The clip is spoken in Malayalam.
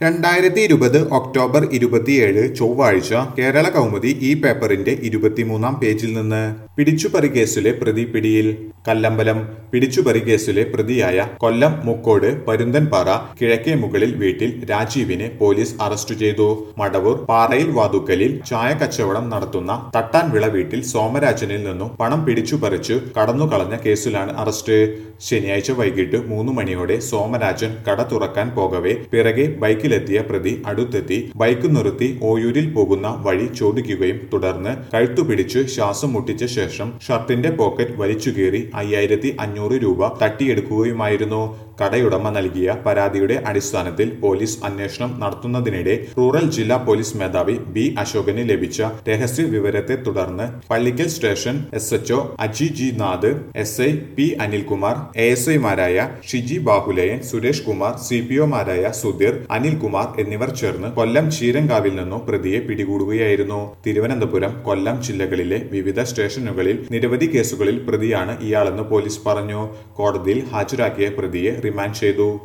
രണ്ടായിരത്തി ഇരുപത് ഒക്ടോബർ ഇരുപത്തിയേഴ് ചൊവ്വാഴ്ച കേരള കൗമുദി ഈ പേപ്പറിന്റെ ഇരുപത്തിമൂന്നാം പേജിൽ നിന്ന് പിടിച്ചുപറി കേസിലെ പ്രതി പിടിയിൽ കല്ലമ്പലം പിടിച്ചുപറി കേസിലെ പ്രതിയായ കൊല്ലം മുക്കോട് പരുന്തൻപാറ കിഴക്കേ മുകളിൽ വീട്ടിൽ രാജീവിനെ പോലീസ് അറസ്റ്റ് ചെയ്തു മടവൂർ പാറയിൽ വാതുക്കലിൽ ചായ കച്ചവടം നടത്തുന്ന തട്ടാൻവിള വീട്ടിൽ സോമരാജനിൽ നിന്നും പണം പിടിച്ചുപറിച്ചു കടന്നുകളഞ്ഞ കേസിലാണ് അറസ്റ്റ് ശനിയാഴ്ച വൈകിട്ട് മൂന്ന് മണിയോടെ സോമരാജൻ കട തുറക്കാൻ പോകവെ പിറകെ ബൈക്കിലെത്തിയ പ്രതി അടുത്തെത്തി ബൈക്ക് നിർത്തി ഓയൂരിൽ പോകുന്ന വഴി ചോദിക്കുകയും തുടർന്ന് കഴുത്തുപിടിച്ച് ശ്വാസം മുട്ടിച്ച ശേഷം ഷർട്ടിന്റെ പോക്കറ്റ് വലിച്ചുകീറി അയ്യായിരത്തി അഞ്ഞൂറ് രൂപ തട്ടിയെടുക്കുകയുമായിരുന്നു കടയുടമ നൽകിയ പരാതിയുടെ അടിസ്ഥാനത്തിൽ പോലീസ് അന്വേഷണം നടത്തുന്നതിനിടെ റൂറൽ ജില്ലാ പോലീസ് മേധാവി ബി അശോകന് ലഭിച്ച രഹസ്യ വിവരത്തെ തുടർന്ന് Pallikkal station S H O Aji G Nath S I P Anilkumar A S ഐമാരായ ഷിജി ബാഹുലയൻ സുരേഷ് കുമാർ സി പി ഒമാരായ സുധീർ അനിൽകുമാർ എന്നിവർ ചേർന്ന് കൊല്ലം ചീരങ്കാവിൽ നിന്നും പ്രതിയെ പിടികൂടുകയായിരുന്നു തിരുവനന്തപുരം കൊല്ലം ജില്ലകളിലെ വിവിധ സ്റ്റേഷനുകളിൽ നിരവധി കേസുകളിൽ പ്രതിയാണ് ഇയാളെന്ന് പോലീസ് പറഞ്ഞു കോടതിയിൽ ഹാജരാക്കിയ പ്രതിയെ റിമാൻഡ് ചെയ്തു